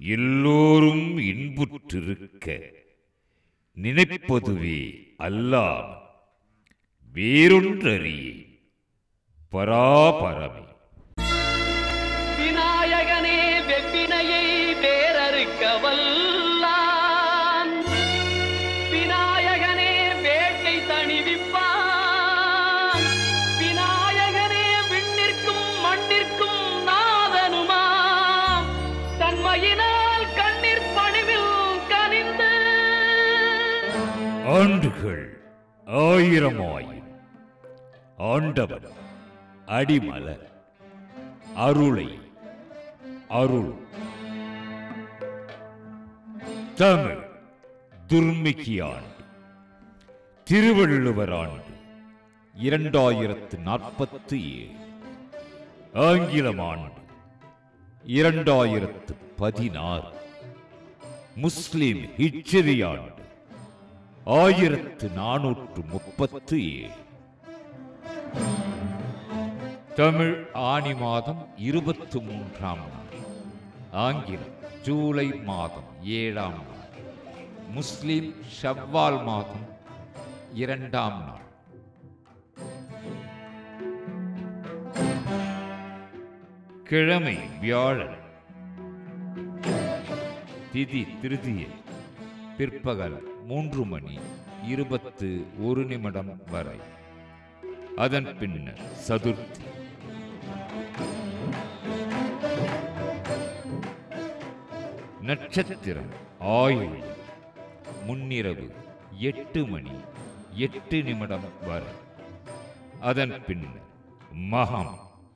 எல்லோரும் இன்புற்றிருக்க நினைப்பதுவே அல்லாம் வேறொன்றறியே பராபரமே விநாயகனே வெப்பினையை வேறறுக்க வல்லான் விநாயகனே வேட்கை தணிவிப்பான் விநாயகனே விண்ணிற்கும் மண்ணிற்கும் நாதனுமாம் தன்மையினால் கண்ணீர் பணிவில் கனிந்து ஆண்டுகள் ஆயிரமாயின் ஆண்டவன் அடிமலர் அருளை அருள் தமிழ் துர்மிகி ஆண்டு திருவள்ளுவர் ஆண்டு இரண்டாயிரத்து நாற்பத்தி ஏழு ஆங்கிலம் ஆண்டு இரண்டாயிரத்து பதினாறு முஸ்லிம் ஹிஜ்ரி ஆண்டு ஆயிரத்து நானூற்று முப்பத்து ஏழு தமிழ் ஆனி மாதம் இருபத்து மூன்றாம் நாள் ஆங்கிலம் ஜூலை மாதம் ஏழாம் நாள் முஸ்லிம் ஷவ்வால் மாதம் இரண்டாம் நாள் கிழமை வியாழன் திதி திருதியை பிற்பகல் மூன்று மணி இருபத்து ஒரு நிமிடம் வரை அதன் பின்னர் சதுர்த்தி நட்சத்திரம் ஆயுள் முன்னிரவு எட்டு மணி எட்டு நிமிடம் வரை அதன் பின்னர் மகம்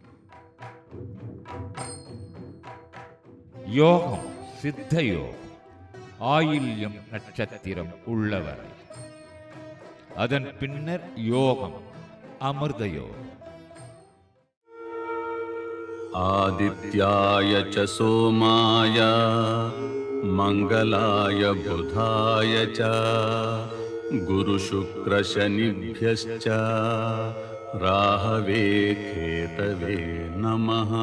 யோகம் சித்த யோகம் ஆயில்யம் நட்சத்திரம் உள்ளவரை அதன் பின்னர் யோகம் அமிர்த யோகம் आदित्याय च सोमाय मङ्गलाय बुधाय च गुरुशुक्रशनिभ्यश्च राहवे केतवे नमः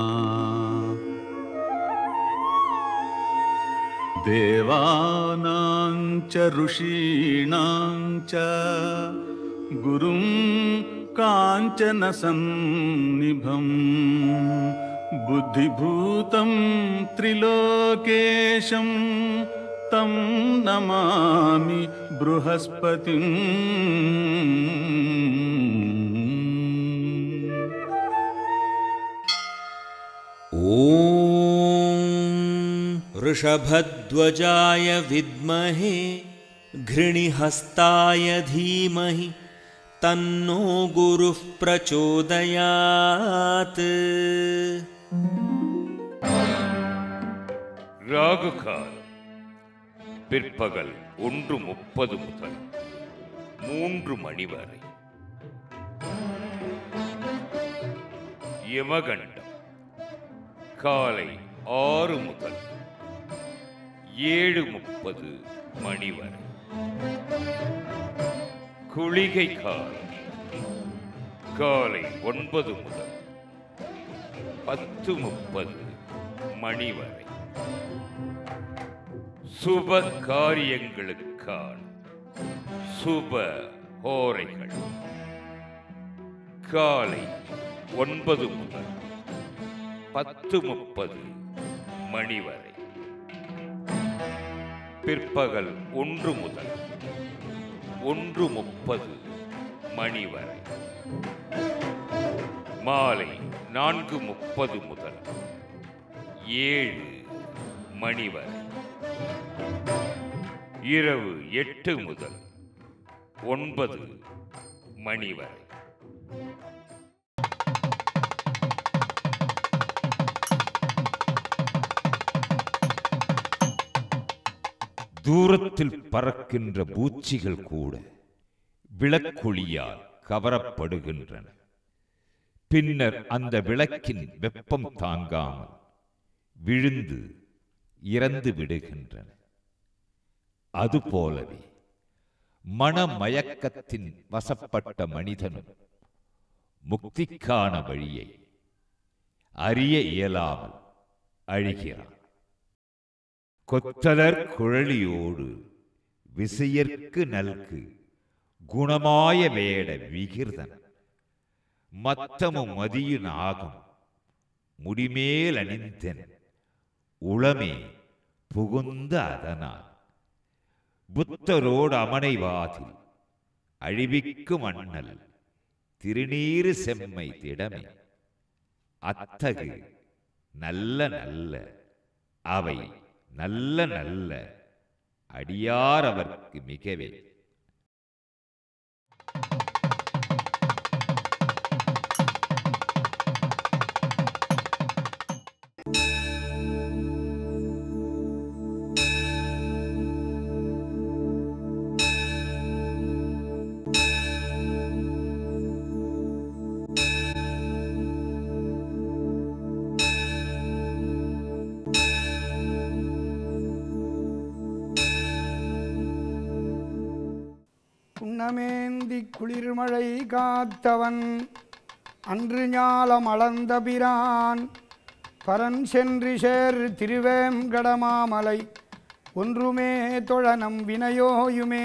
देवानां च ऋषीणां च गुरुं काञ्चनसन्निभम् बुद्धिभूतं त्रिलोकेशं तं नमामि बृहस्पतिम् ॐ वृषभध्वजाय विद्महे घृणिहस्ताय धीमहि तन्नो गुरुः प्रचोदयात् ராகு காலம் பிற்பகல் ஒன்று முப்பது முதல் மூன்று மணி வரை யமகண்டம் காலை ஆறு முதல் ஏழு முப்பது மணி வரை குளிகை காலம் காலை ஒன்பது முதல் பத்து முப்பது மணி வரை சுப காரியங்களுக்கான சுப ஹோரைகள் காலை ஒன்பது முதல் பத்து முப்பது மணி வரை பிற்பகல் ஒன்று முதல் ஒன்று முப்பது மணி வரை மாலை நான்கு முப்பது முதல் ஏழு மணி வரை இரவு எட்டு முதல் ஒன்பது மணி வரை தூரத்தில் பறக்கின்ற பூச்சிகள் கூட விளக்கொளியால் கவரப்படுகின்றன பின்னர் அந்த விளக்கின் வெப்பம் தாங்காமல் விழுந்து இறந்து விடுகின்றன அதுபோலவே மனமயக்கத்தின் வசப்பட்ட மனிதனும் முக்திக்கான வழியை அறிய இயலாமல் அழிகிறான் கொத்தலர் குழலியோடு விசையற்கு நல்கு குணமாய வேட விகிர்தன் மத்தமும் மதியு நாகம் முடிமேல் அணிந்தன் உளமே புகுந்த அதனால் புத்தரோடு அமனைவாதில் அழிவிக்கும் அண்ணல் திருநீறு செம்மை திடமே அத்தகு நல்ல நல்ல அவை நல்ல நல்ல அடியார் அவர்க்கு மிகவே குன்னமேந்தி குளிர்மழை காத்தவன் அன்று ஞாலம் அளந்த பிரான் பரன் சென்று சேர் திருவேங்கடமாமலை ஒன்றுமே தொழனம் வினையோயுமே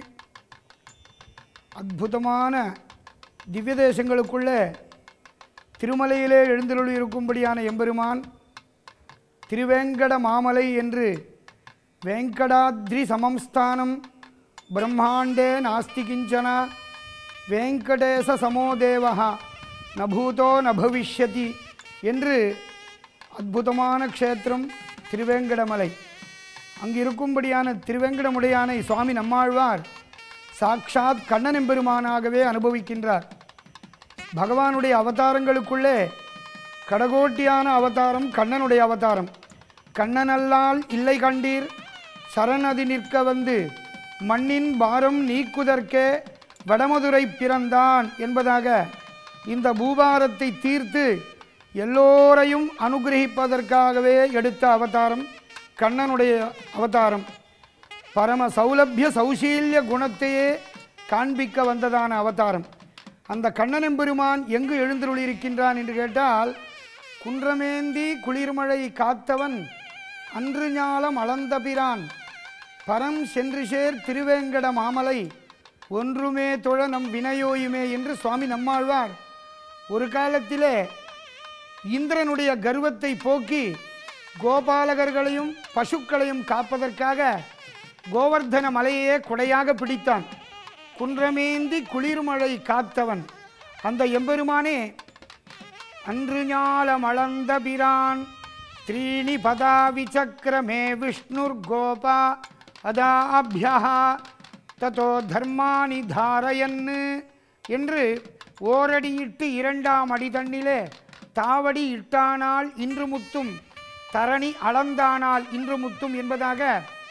அற்புதமான திவ்ய தேசங்களுக்குள்ளே திருமலையிலே எழுந்தருளி இருக்கும்படியான எம்பெருமான் திருவேங்கட மாமலை என்று வேங்கடாத்ரி சமம்ஸ்தானம் பிரம்மாண்டே நாஸ்தி கிஞ்சன வெங்கடேச சமோதேவா நபூதோ நபவிஷ்யதி என்று அற்புதமான க்ஷேத்திரம் திருவேங்கடமலை அங்கு இருக்கும்படியான திருவேங்கடமுடையானை சுவாமி நம்மாழ்வார் சாக்ஷாத் கண்ணன் எம்பெருமானாகவே அனுபவிக்கின்றார் பகவானுடைய அவதாரங்களுக்குள்ளே கடகோட்டியான அவதாரம் கண்ணனுடைய அவதாரம் கண்ணனல்லால் இல்லை கண்டீர் சரணதி நிற்க வந்து மண்ணின் பாரம் நீக்குதற்கே வடமதுரை பிறந்தான் என்பதாக இந்த பூபாரத்தை தீர்த்து எல்லோரையும் அனுகிரகிப்பதற்காகவே எடுத்த அவதாரம் கண்ணனுடைய அவதாரம் பரம சௌலபிய சௌசீல்ய குணத்தையே காண்பிக்க வந்ததான அவதாரம் அந்த கண்ணனெம்பெருமான் எங்கு எழுந்தருளியிருக்கின்றான் என்று கேட்டால் குன்றமேந்தி குளிர்மழை காத்தவன் அன்று ஞாலம் அளந்த பிரான் பரம் சென்று சேர் திருவேங்கட மாமலை ஒன்றுமே தொழ நம் வினையோயுமே என்று சுவாமி நம்மாழ்வார் ஒரு காலத்திலே இந்திரனுடைய கர்வத்தை போக்கி கோபாலகர்களையும் பசுக்களையும் காப்பதற்காக கோவர்தன மலையே கொடையாக பிடித்தான் குன்றமேந்தி குளிர்மழை காத்தவன் அந்த எம்பெருமானே அன்று ஞாலம் அளந்த பிரான் த்ரீணி பதா விசக்கிரமே விஷ்ணுர் கோபா அதாபியா ததோ தர்மானி தாரயன்னு என்று ஓரடியிட்டு இரண்டாம் அடி தண்ணிலே தாவடி இட்டானால் இன்று முத்தும் தரணி அளந்தானால் இன்று முத்தும் என்பதாக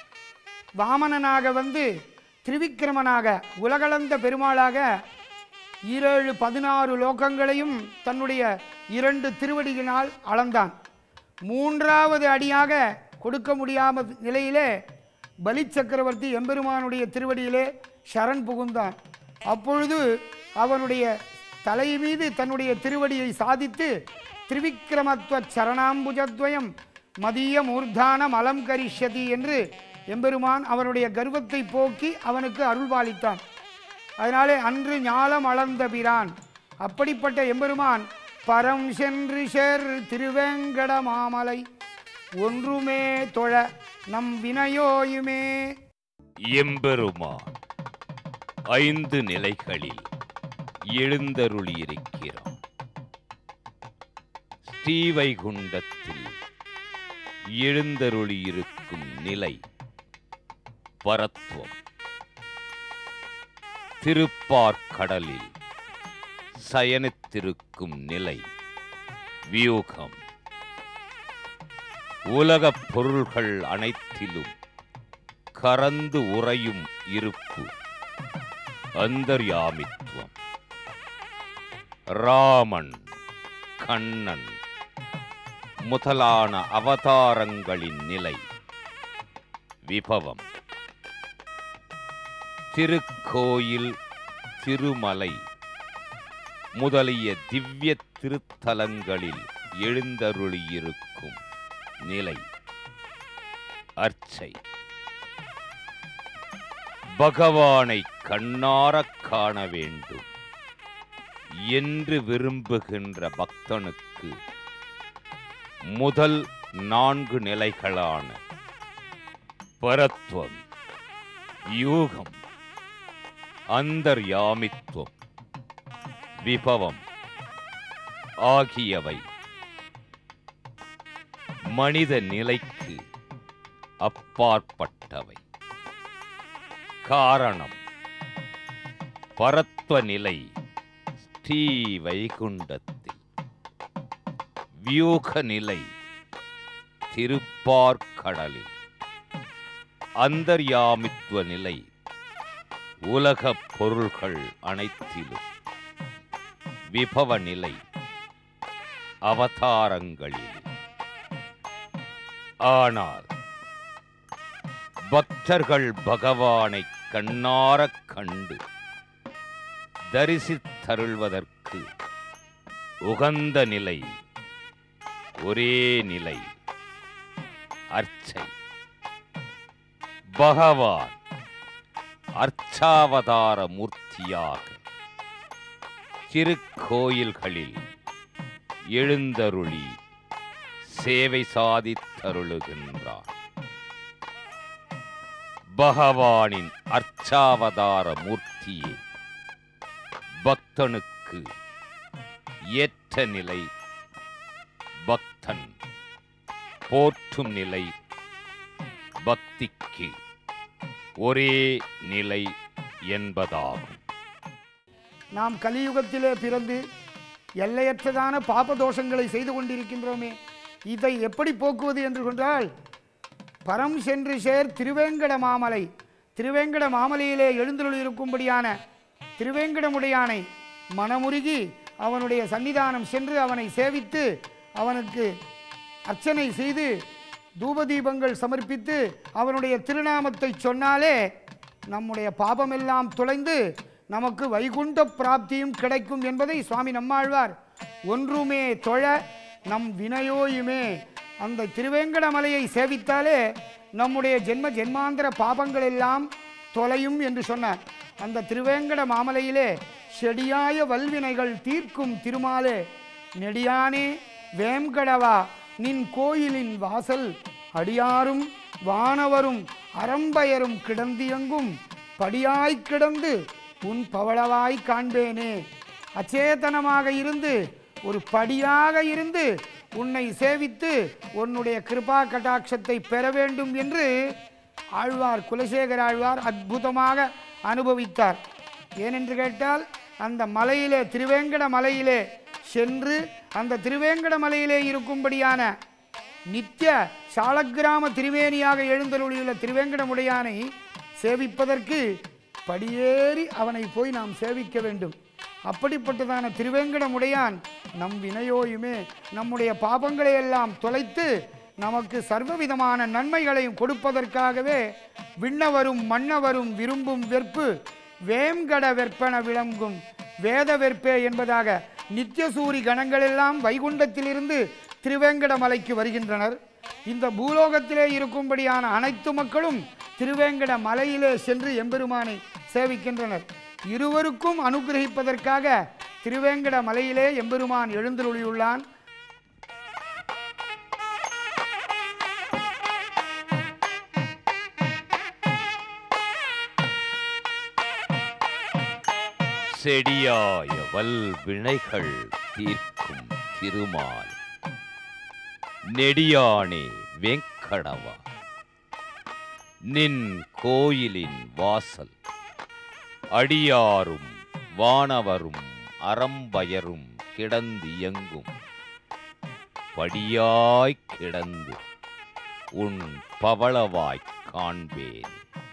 வாமனனாக வந்து திரிவிக்கிரமனாக உலகளந்த பெருமாளாக ஈரேழு பதினாறு லோகங்களையும் தன்னுடைய இரண்டு திருவடிகளினால் அளந்தான் மூன்றாவது அடியாக கொடுக்க முடியாம நிலையிலே பலி சக்கரவர்த்தி எம்பெருமானுடைய திருவடியிலே சரண் புகுந்தான் அப்பொழுது அவனுடைய தலை மீது தன்னுடைய திருவடியை சாதித்து திரிவிக்ரமத்துவ சரணாம்புஜத்வயம் மதிய மூர்தானம் அலம் கரிஷ்யதி என்று எம்பெருமான் அவனுடைய கர்வத்தை போக்கி அவனுக்கு அருள்பாலித்தான் அதனாலே அன்று ஞாலம் அளந்த பிரான் அப்படிப்பட்ட எம்பெருமான் பரம் சென்று சேர் திருவேங்கட மாமலை ஒன்றுமே தொழ நம் வினையோயுமே எம்பெருமான் ஐந்து நிலைகளில் எழுந்தருளியிருக்கிறான் ஸ்ரீவைகுண்டத்தில் எழுந்தருளியிருக்கும் நிலை பரத்வம் திருப்பார்க்கடலில் சயனித்திருக்கும் நிலை வியூகம் உலகப் பொருள்கள் அனைத்திலும் கரந்து உறையும் இருப்பு அந்தர்யாமித்துவம் ராமன் கண்ணன் முதலான அவதாரங்களின் நிலை விபவம் திருக்கோயில் திருமலை முதலிய திவ்ய திருத்தலங்களில் எழுந்தருளியிருக்கும் நிலை அர்ச்ச அர்ச்சை பகவானை கண்ணாரக் காண வேண்டும் என்று விரும்புகின்ற பக்தனுக்கு முதல் நான்கு நிலைகளான பரத்வம் யூகம் அந்தர்யாமித்துவம் விபவம் ஆகியவை மனித நிலைக்கு அப்பாற்பட்டவை காரணம் பரத்வ நிலை ஸ்ரீ வைகுண்டத்தில் வியூக நிலை திருப்பார்கடலில் அந்தர்யாமித்துவ நிலை உலகப் பொருள்கள் அனைத்திலும் விபவ நிலை அவதாரங்களில் ஆனால் பக்தர்கள் பகவானை கண்ணாரக் கண்டு தரிசித்தருள்வதற்கு உகந்த நிலை ஒரே நிலை அர்ச்சை பகவான் அர்ச்சாவதார மூர்த்தியாக திருக்கோயில்களில் எழுந்தருளி சேவை சாதித்தருளுகின்றார் பகவானின் அர்ச்சாவதார மூர்த்தியே பக்தனுக்கு ஏற்ற நிலை பக்தன் போற்றும் நிலை பக்திக்கு ஒரே நிலை என்பதாகும் நாம் கலியுகத்திலே பிறந்து எல்லையற்றதான பாபதோஷங்களை செய்து கொண்டிருக்கின்றோமே இதை எப்படி போக்குவது என்று கொண்டால் பரம் சென்று சேர் திருவேங்கட மாமலை திருவேங்கட மாமலையிலே எழுந்தருளிருக்கும்படியான திருவேங்கடமுடையானை மனமுருகி அவனுடைய சன்னிதானம் சென்று அவனை சேவித்து அவனுக்கு அர்ச்சனை செய்து தூபதீபங்கள் சமர்ப்பித்து அவனுடைய திருநாமத்தை சொன்னாலே நம்முடைய பாபமெல்லாம் துளைந்து நமக்கு வைகுண்ட பிராப்தியும் கிடைக்கும் என்பதை சுவாமி நம்மாழ்வார் ஒன்றுமே தொழ நம் வினையோயுமே அந்த திருவேங்கடமலையை சேவித்தாலே நம்முடைய ஜென்ம ஜென்மாந்திர பாபங்கள் எல்லாம் தொலையும் என்று சொன்னார் அந்த திருவேங்கட மாமலையிலே செடியாய வல்வினைகள் தீர்க்கும் திருமாலே நெடியானே வேம்கடவா நின் கோயிலின் வாசல் அடியாரும் வானவரும் அறம்பயரும் கிடந்தியங்கும் படியாய்க் கிடந்து உன் பவளவாய் காண்பேனே அச்சேதனமாக இருந்து ஒரு படியாக இருந்து உன்னை சேவித்து உன்னுடைய கிருபா கட்டாட்சத்தை பெற வேண்டும் என்று ஆழ்வார் குலசேகர ஆழ்வார் அற்புதமாக அனுபவித்தார் ஏனென்று கேட்டால் அந்த மலையிலே திருவேங்கட மலையிலே சென்று அந்த திருவேங்கட மலையிலே இருக்கும்படியான நித்திய சாலக்கிராம திருவேணியாக எழுந்தருளியுள்ள திருவேங்கடமுடையானை சேவிப்பதற்கு படியேறி அவனை போய் நாம் சேவிக்க வேண்டும் அப்படிப்பட்டதான திருவேங்கடமுடையான் நம் வினையோயுமே நம்முடைய பாபங்களை எல்லாம் தொலைத்து நமக்கு சர்வவிதமான நன்மைகளையும் கொடுப்பதற்காகவே விண்ணவரும் மன்னவரும் விரும்பும் வெற்பு வேம்கட வெற்பன விளங்கும் வேத வெற்பே என்பதாக நித்தியசூரி கணங்களெல்லாம் வைகுண்டத்திலிருந்து திருவேங்கட மலைக்கு வருகின்றனர் இந்த பூலோகத்திலே இருக்கும்படியான அனைத்து மக்களும் திருவேங்கட மலையிலே சென்று எம்பெருமானை சேவிக்கின்றனர் இருவருக்கும் அனுகிரகிப்பதற்காக திருவேங்கட மலையிலே எம்பெருமான் எழுந்தருளியுள்ளான் செடியாய வல்வினைகள் தீர்க்கும் திருமால் நெடியானே வெங்கடவா நின் கோயிலின் வாசல் அடியாரும் வானவரும் அறம்பயரும் கிடந்தியங்கும் படியாய்க் கிடந்து உன் பவளவாய்க் காண்பேன்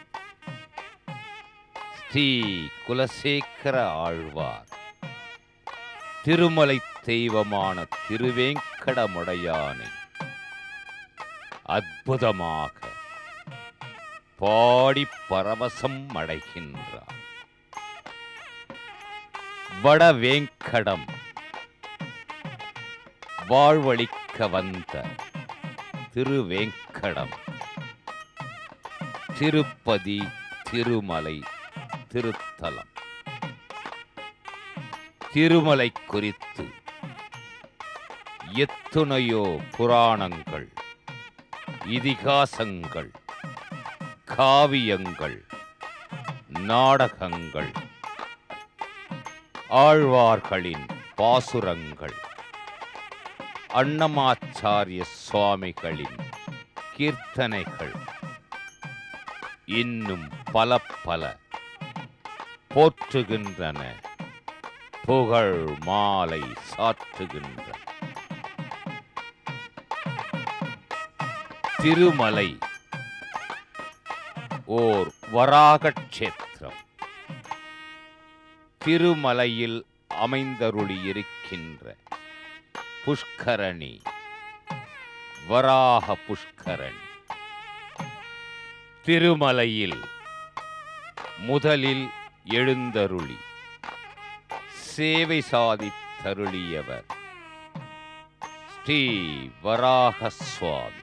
ஸ்ரீ குலசேகர ஆழ்வார் திருமலை தெய்வமான திருவேங்கடமுடையானை அற்புதமாக பாடி பரவசம் அடைகின்றார் வடவேங்கடம் வாழ்வழிக்க வந்த திருவேங்கடம் திருப்பதி திருமலை திருத்தலம் திருமலை குறித்து எத்துணையோ புராணங்கள் இதிகாசங்கள் காவியங்கள் நாடகங்கள் ஆழ்வார்களின் பாசுரங்கள் அன்னமாச்சாரிய சுவாமிகளின் கீர்த்தனைகள் இன்னும் பல பல போற்றுகின்றன புகழ் மாலை சாற்றுகின்றன திருமலை ஓர் வராகக் க்ஷேத்திரம் திருமலையில் அமைந்தருளியிருக்கின்ற புஷ்கரணி வராக புஷ்கரணி திருமலையில் முதலில் எழுந்தருளி சேவை சாதித்தருளியவர் ஸ்ரீ வராக சுவாமி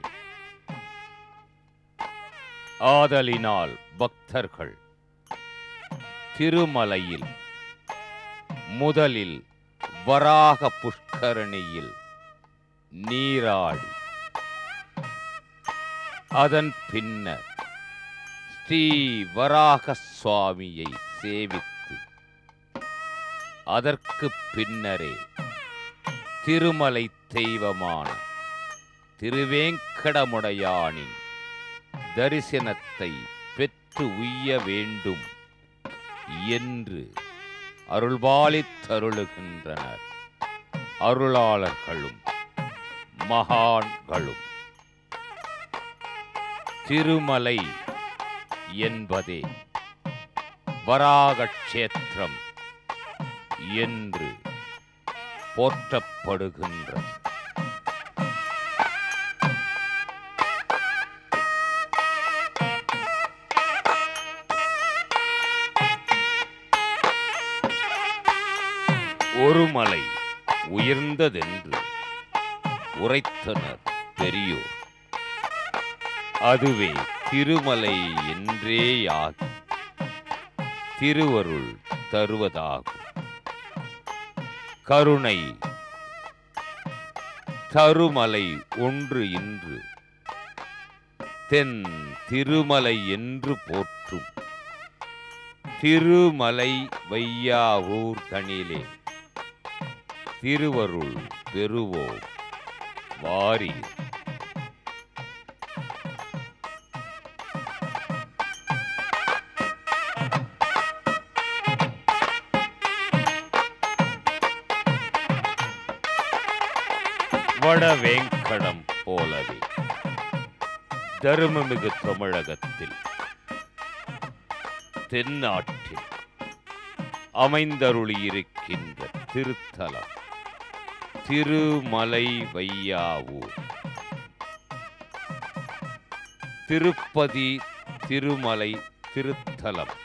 ஆதலினால் பக்தர்கள் திருமலையில் முதலில் வராக புஷ்கரணியில் நீராடி அதன் பின்னர் ஸ்ரீ வராக சுவாமியை சேவித்து அதற்கு பின்னரே திருமலை தெய்வமான திருவேங்கடமுடையானின் தரிசனத்தை பெற்று உய்ய வேண்டும் என்று அருள்பாலித்தருளுகின்றனர் அருளாளர்களும் மகான்களும் திருமலை என்பதே வராகக்ஷேத்திரம் என்று போற்றப்படுகின்றது ஒரு மலை உயர்ந்ததென்று உரைத்தனர் பெரியோர் அதுவே திருமலை என்றேயாகி திருவருள் தருவதாகும் கருணை தருமலை ஒன்று இன்று தென் திருமலை என்று போற்றும் திருமலை வையாவூர் தனிலே திருவருள் பெறுவோம் வாரீர் வடவேங்கடம் போலவே தருமமிகு தமிழகத்தில் தென்னாட்டில் அமைந்தருளியிருக்கின்ற திருத்தலம் திருமலை வையாவூர் திருப்பதி திருமலை திருத்தலம்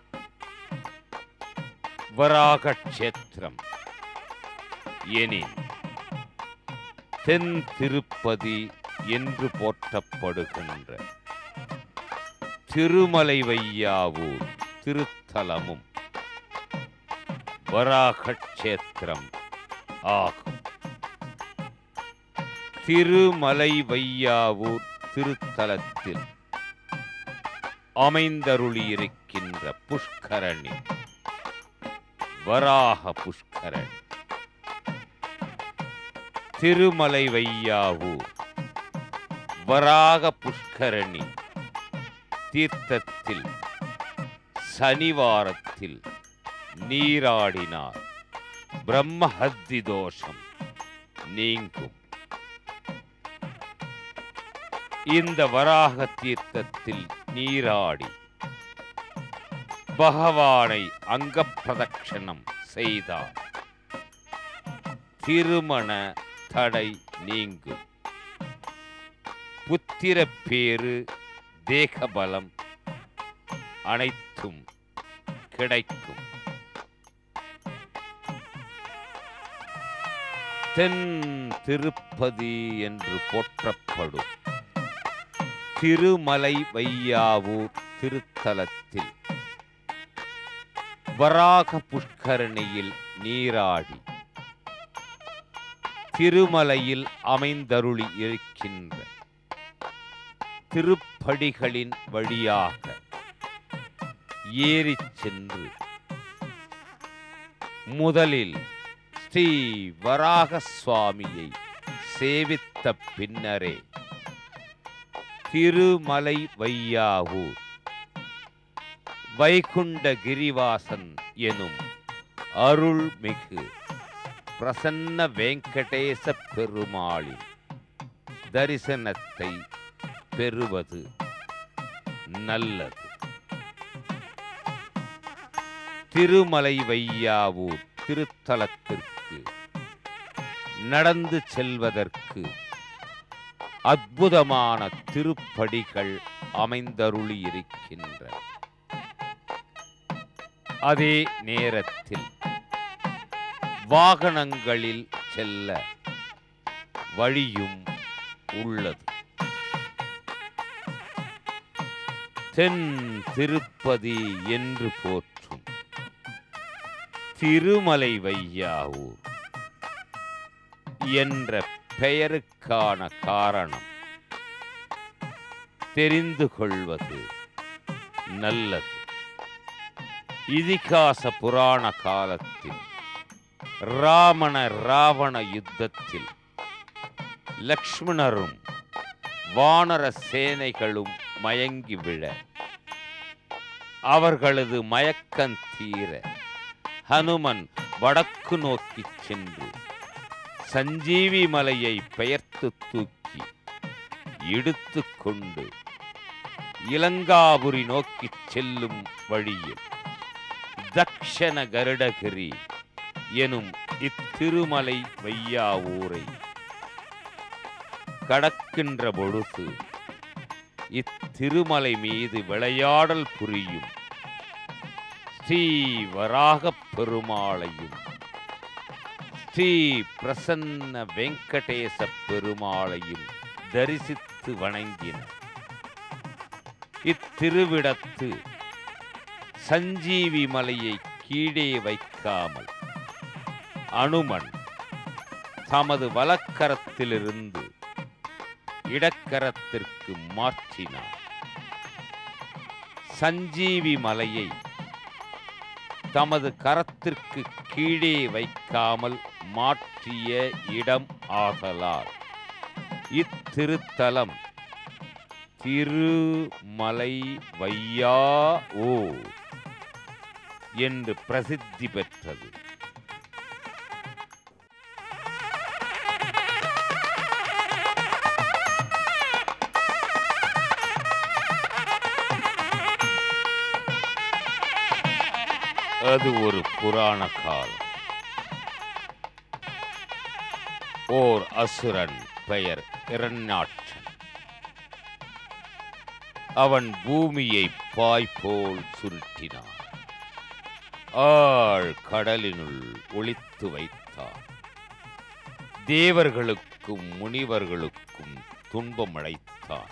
வராக க்ஷேத்திரம் எனின் தென் திருப்பதி என்று போற்றப்படுகின்ற திருமலை வையாவூர் திருத்தலமும் வராகக்ஷேத்திரம் ஆகும் திருமலை வையாவூர் திருத்தலத்தில் அமைந்தருளியிருக்கின்ற புஷ்கரணி வராக புஷ்கரணி திருமலை வையாவூர் வராக புஷ்கரணி தீர்த்தத்தில் சனிவாரத்தில் நீராடினார் பிரம்மஹத்தி தோஷம் நீங்கும் இந்த வராக தீர்த்தத்தில் நீராடி பகவானை அங்க பிரதட்சணம் செய்தார் திருமண தடை நீங்கும் புத்திர பேரு தேகபலம் அனைத்தும் கிடைக்கும் தென் திருப்பதி என்று போற்றப்படும் திருமலை வையாவூர் திருத்தலத்தில் வராக புஷ்கரணியில் நீராடி திருமலையில் அமைந்தருளி இருக்கின்ற திருப்படிகளின் வழியாக ஏறிச் சென்று முதலில் ஸ்ரீ வராக சுவாமியை சேவித்த பின்னரே திருமலை வையாவூர் வைகுண்ட கிரிவாசன் எனும் அருள்மிகு பிரசன்ன வெங்கடேச பெருமாளின் தரிசனத்தை பெறுவது நல்லது திருமலை வையாவூர் திருத்தலத்திற்கு நடந்து செல்வதற்கு அற்புதமான திருப்படிகள் அமைந்தருளி இருக்கின்றன அதே நேரத்தில் வாகனங்களில் செல்ல வழியும் உள்ளது தென் திருப்பதி என்று போற்றும் திருமலை வையாவூர் என்ற பெயருக்கான காரணம் தெரிந்து கொள்வது நல்லது இதிகாச புராண காலத்தில் ராமண ராவண யுத்தத்தில் லக்ஷ்மணரும் வானர சேனைகளும் மயங்கி விழ அவர்களது மயக்கம் தீர ஹனுமன் வடக்கு நோக்கிச் சென்று சஞ்சீவி மலையை பெயர்த்து தூக்கி இடுத்து கொண்டு இலங்காபுரி நோக்கிச் செல்லும் வழியில் தக்ஷண கருடகிரி எனும் இத்திருமலை வையாவூரை கடக்கின்ற பொழுது இத்திருமலை மீது விளையாடல் புரியும் ஸ்ரீ வராகப் பெருமாளையும் ஸ்ரீ பிரசன்ன வெங்கடேச பெருமாளையும் தரிசித்து வணங்கினர் இத்திருவிடத்து சஞ்சீவி மலையை கீழே வைக்காமல் அனுமன் தமது வலக்கரத்திலிருந்து இடக்கரத்திற்கு மாற்றினார் சஞ்சீவி மலையை தமது கரத்திற்கு கீழே வைக்காமல் மாற்றிய இடம் ஆகலால் இத்திருத்தலம் திருமலை வையா ஓ என்று பிரசித்தி பெற்றது அது ஒரு புராண காலம் ஓர் அசுரன் பெயர் இரண்யாட்சன் அவன் பூமியை பாய் போல் சுருட்டினான் ஆழ் கடலினுள் ஒளித்து வைத்தான் தேவர்களுக்கும் முனிவர்களுக்கும் துன்பம் அழைத்தான்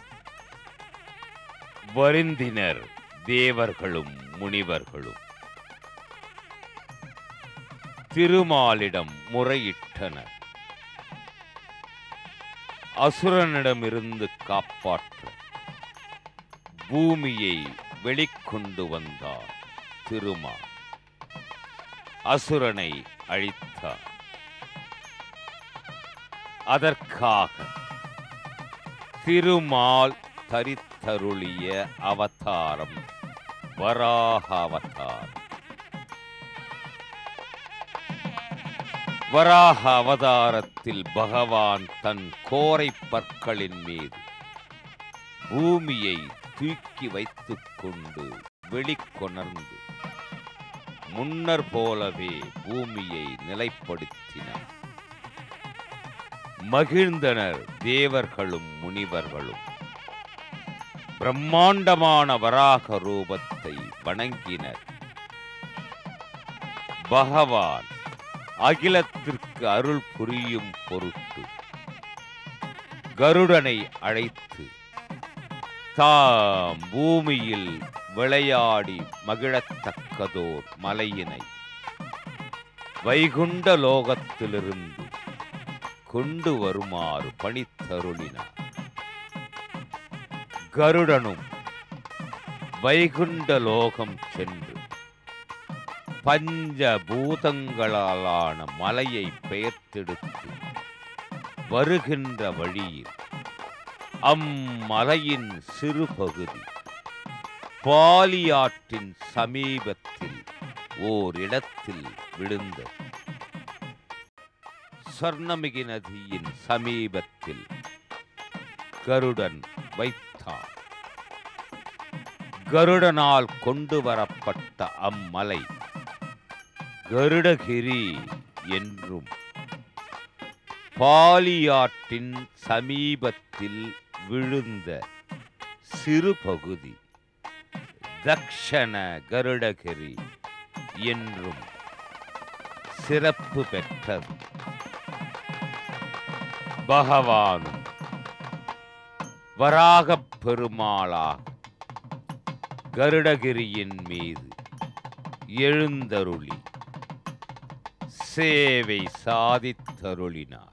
வருந்தினர் தேவர்களும் முனிவர்களும் திருமாலிடம் முறையிட்டனர் அசுரனிடமிருந்து காப்பாற்ற பூமியை வெளிக்கொண்டு வந்தார் திருமால் அசுரனை அழித்தார் அதற்காக திருமால் தரித்தருளிய அவதாரம் வராக அவதாரம் வராக அவதாரத்தில் பகவான் தன் கோரை பற்களின் மீது பூமியை தூக்கி வைத்துக் கொண்டு வெளிக்கொணர்ந்து முன்னர் போலவே பூமியை நிலைப்படுத்தினார் மகிழ்ந்தனர் தேவர்களும் முனிவர்களும் பிரம்மாண்டமான வராக ரூபத்தை வணங்கினர் பகவான் அகிலத்திற்கு அருள் புரியும் பொருட்டு கருடனை அழைத்து தாம் பூமியில் விளையாடி மகிழத்தக்கதோர் மலையினை வைகுண்ட லோகத்திலிருந்து கொண்டு வருமாறு பணித்தருளினார் கருடனும் வைகுண்ட லோகம் சென்று பஞ்ச பூதங்களாலான மலையை பெயர்த்தெடுத்து வருகின்ற வழியில் அம்மலையின் சிறு பகுதி பாலியாற்றின் சமீபத்தில் ஓரிடத்தில் விழுந்தது சொர்ணமிகு நதியின் சமீபத்தில் கருடன் வைத்தான் கருடனால் கொண்டு வரப்பட்ட அம்மலை கருடகிரி என்றும் பாலியாற்றின் சமீபத்தில் விழுந்த சிறு பகுதி தக்ஷண கருடகிரி என்றும் சிறப்பு பெற்றது பகவானும் வராகப் பெருமாளாக கருடகிரியின் மீது எழுந்தருளி சேவை சாதித்தருளினார்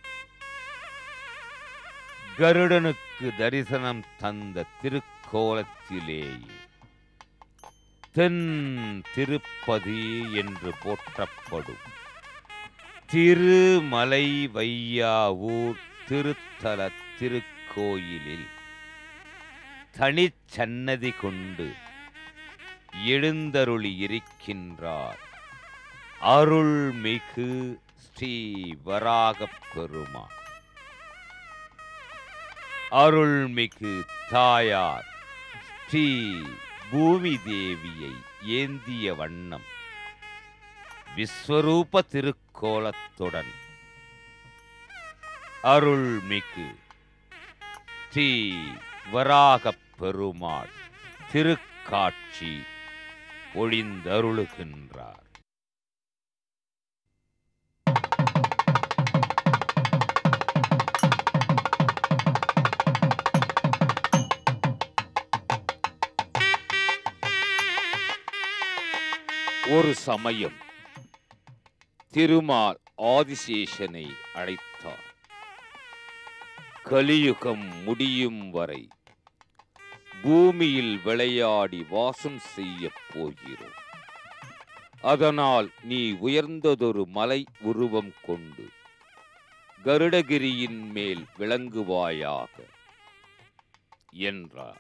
கருடனுக்கு தரிசனம் தந்த திருக்கோலத்திலேயே தென் திருப்பதி என்று போற்றப்படும் திருமலை வையாவூர் திருத்தல திருக்கோயிலில் தனிச்சன்னதி கொண்டு எழுந்தருளி இருக்கின்றார் அருள்மிகு ஸ்ரீ வராகப் பெருமான் அருள்மிகு தாயார் ஸ்ரீ பூமி தேவியை ஏந்திய வண்ணம் விஸ்வரூப திருக்கோலத்துடன் அருள்மிகு ஸ்ரீ வராகப் பெருமாள் திருக்காட்சி ஒளிந்தருளுகின்றார் ஒரு சமயம் திருமால் ஆதிசேஷனை அழைத்தார் கலியுகம் முடியும் வரை பூமியில் விளையாடி வாசம் செய்யப் போகிறோம் அதனால் நீ உயர்ந்ததொரு மலை உருவம் கொண்டு கருடகிரியின் மேல் விளங்குவாயாக என்றார்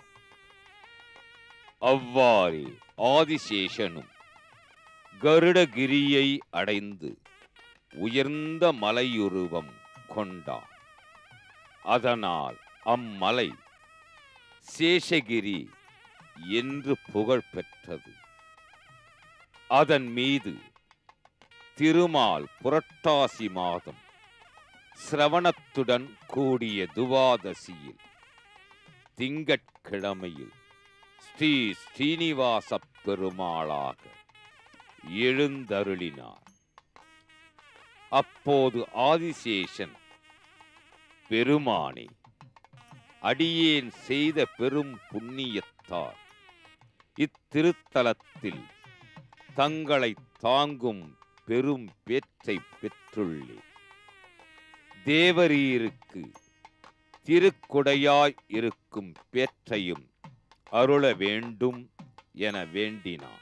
அவ்வாறே ஆதிசேஷனும் கருடகிரியை அடைந்து உயர்ந்த மலையுருவம் கொண்டான் அதனால் அம்மலை சேஷகிரி என்று புகழ் பெற்றது அதன் மீது திருமால் புரட்டாசி மாதம் சிரவணத்துடன் கூடிய துவாதசியில் திங்கட்கிழமையில் ஸ்ரீ ஸ்ரீனிவாச பெருமாளாக எழுந்தருளினார் அப்போது ஆதிசேஷன் பெருமானே அடியேன் செய்த பெரும் புண்ணியத்தால் இத்திருத்தலத்தில் தங்களை தாங்கும் பெரும் பேற்றை பெற்றுள்ளேன் தேவரீருக்கு திருக்குடையாய் இருக்கும் பேற்றையும் அருள வேண்டும் என வேண்டினான்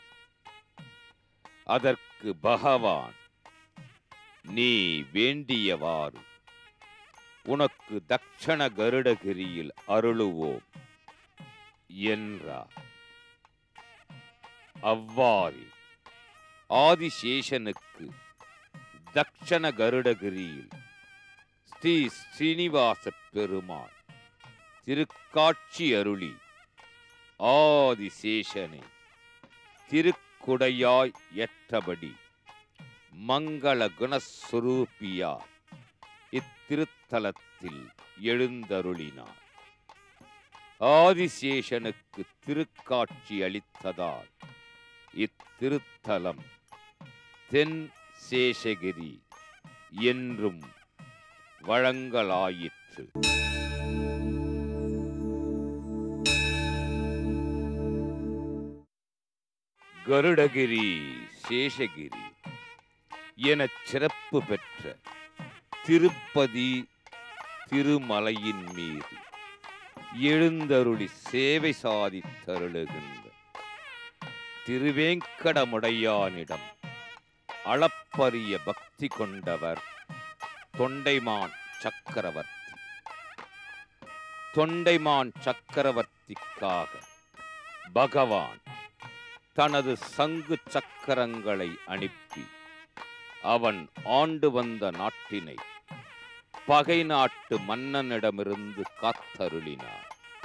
அதற்கு பகவான் நீ வேண்டியவாறு உனக்கு தக்ஷண கருடகிரியில் அருளுவோம் என்றார் அவ்வாறு ஆதிசேஷனுக்கு தக்ஷண கருடகிரியில் ஸ்ரீ ஸ்ரீனிவாச பெருமாள் திருக்காட்சி அருளி ஆதிசேஷனை திருக்குடையாய் ஏற்றபடி மங்கள குணஸ்வரூபியார் இத்திருத்தலத்தில் எழுந்தருளினார் ஆதிசேஷனுக்கு திருக்காட்சி அளித்ததால் இத்திருத்தலம் தென் சேஷகிரி என்றும் வழங்கலாயிற்று கருடகிரி சேஷகிரி எனச் சிறப்பு பெற்ற திருப்பதி திருமலையின் மீது எழுந்தருளி சேவை சாதித்தருளுகின்ற திருவேங்கடமுடையானிடம் அளப்பரிய பக்தி கொண்டவர் தொண்டைமான் சக்கரவர்த்தி தொண்டைமான் சக்கரவர்த்திக்காக பகவான் தனது சங்கு சக்கரங்களை அனுப்பி அவன் ஆண்டு வந்த நாட்டினை பகை நாட்டு மன்னனிடமிருந்து காத்தருளினார்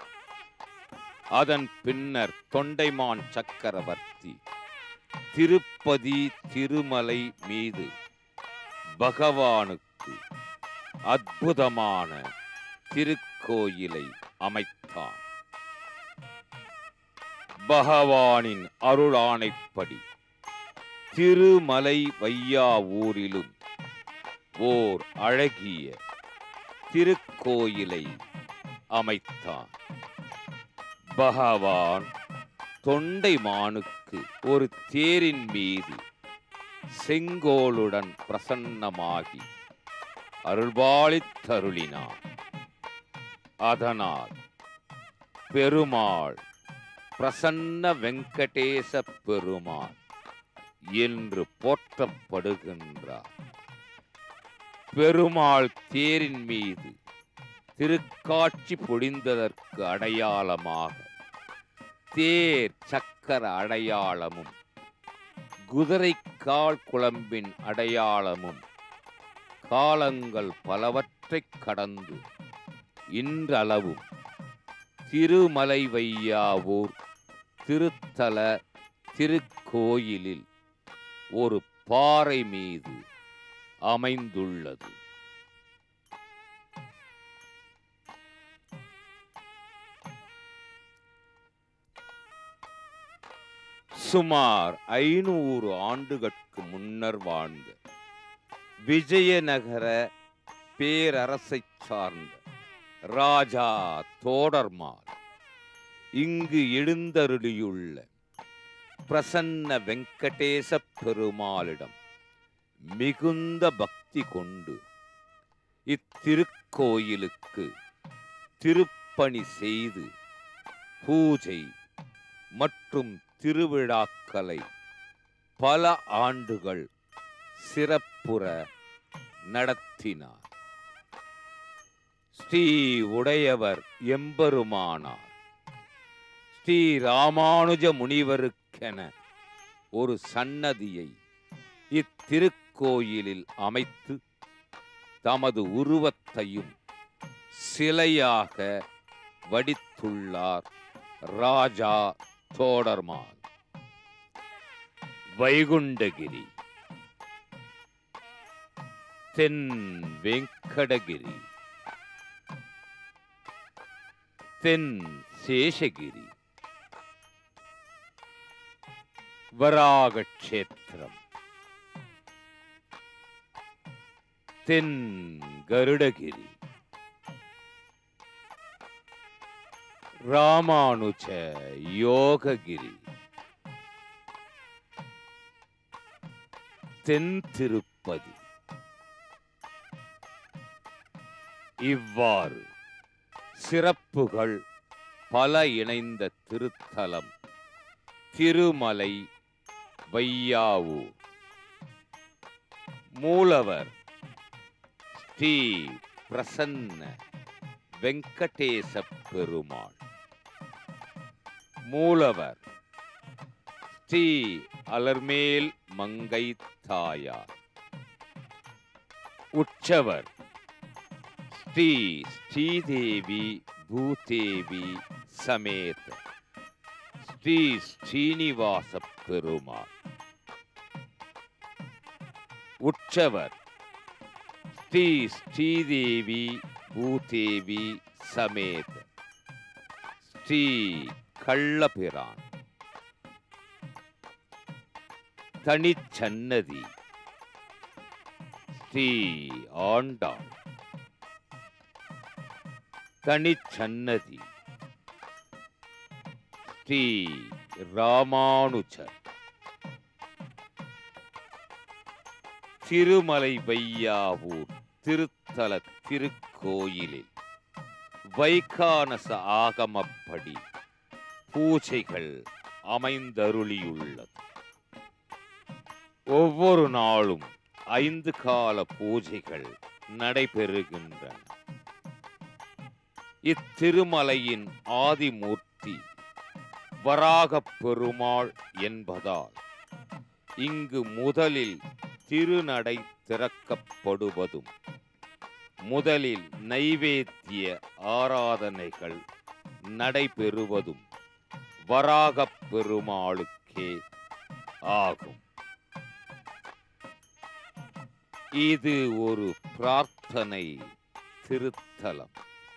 அதன் பின்னர் தொண்டைமான் சக்கரவர்த்தி திருப்பதி திருமலை மீது பகவானுக்கு அற்புதமான திருக்கோயிலை அமைத்தான் பகவானின் அருளானைப்படி திருமலை வையாவூரிலும் ஓர் அழகிய திருக்கோயிலை அமைத்தான் பகவான் தொண்டைமானுக்கு ஒரு தேரின் மீது செங்கோலுடன் பிரசன்னமாகி அருள்பாலித்தருளினான் அதனால் பெருமாள் பிரசன்ன வெங்கடேச பெருமாள் என்று போற்றப்படுகின்றார் பெருமாள் தேரின் மீது திருக்காட்சி பொழிந்ததற்கு அடையாளமாக தேர் சக்கர அடையாளமும் குதிரை கால் குழம்பின் அடையாளமும் காலங்கள் பலவற்றைக் கடந்து இன்றளவும் திருமலை வையாவூர் திருத்தல திருக்கோயிலில் ஒரு பாறை மீது அமைந்துள்ளது சுமார் ஐநூறு ஆண்டுகளுக்கு முன்னர் வாழ்ந்த விஜயநகர பேரரசைச் சார்ந்த ராஜா தோடர்மால் இங்கு எழுந்தருளியுள்ள பிரசன்ன வெங்கடேச பெருமாளிடம் மிகுந்த பக்தி கொண்டு இத்திருக்கோயிலுக்கு திருப்பணி செய்து பூஜை மற்றும் திருவிழாக்களை பல ஆண்டுகள் சிறப்புற நடத்தினார் ஸ்ரீ உடையவர் எம்பெருமானார் ஸ்ரீ ராமானுஜ முனிவருக்கென ஒரு சன்னதியை இத்திருக்கோயிலில் அமைத்து தமது உருவத்தையும் சிலையாக வடித்துள்ளார் ராஜா தோடர்மால் வைகுண்டகிரி தென் வெங்கடகிரி தென் சேஷகிரி வராகக்ஷேத்திரம் தென் கருடகிரி ராமானுஜ யோககிரி தென் திருப்பதி இவ்வாறு சிறப்புகள் பல இணைந்த திருத்தலம் திருமலை வையாவூர் மூலவர் ஸ்ரீ பிரசன்ன வெங்கடேச பெருமாள் மூலவர் ஸ்ரீ அலர்மேல் மங்கை தாயார் உற்சவர் ஸ்ரீ ஸ்ரீதேவி பூதேவி சமேத ஸ்ரீ ஸ்ரீனிவாச பெருமாள் உற்சவர் ஸ்ரீ ஸ்ரீதேவி பூதேவி சமேத ஸ்ரீ கள்ளபிரான் தனிச்சன்னதி ஸ்ரீ ஆண்டாள் தனிச்சன்னதி ஸ்ரீ ராமானுஜர் திருமலை வையாவூர் திருத்தல திருக்கோயிலில் வைகானச ஆகமப்படி பூஜைகள் அமைந்தருளியுள்ளது ஒவ்வொரு நாளும் ஐந்து கால பூஜைகள் நடைபெறுகின்றன இத்திருமலையின் ஆதிமூர்த்தி வராகப் பெருமாள் என்பதால் இங்கு முதலில் திருநடை திறக்கப்படுவதும் முதலில் நைவேத்திய ஆராதனைகள் நடைபெறுவதும் வராகப் பெருமாளுக்கே ஆகும் இது ஒரு பிரார்த்தனை திருத்தலம்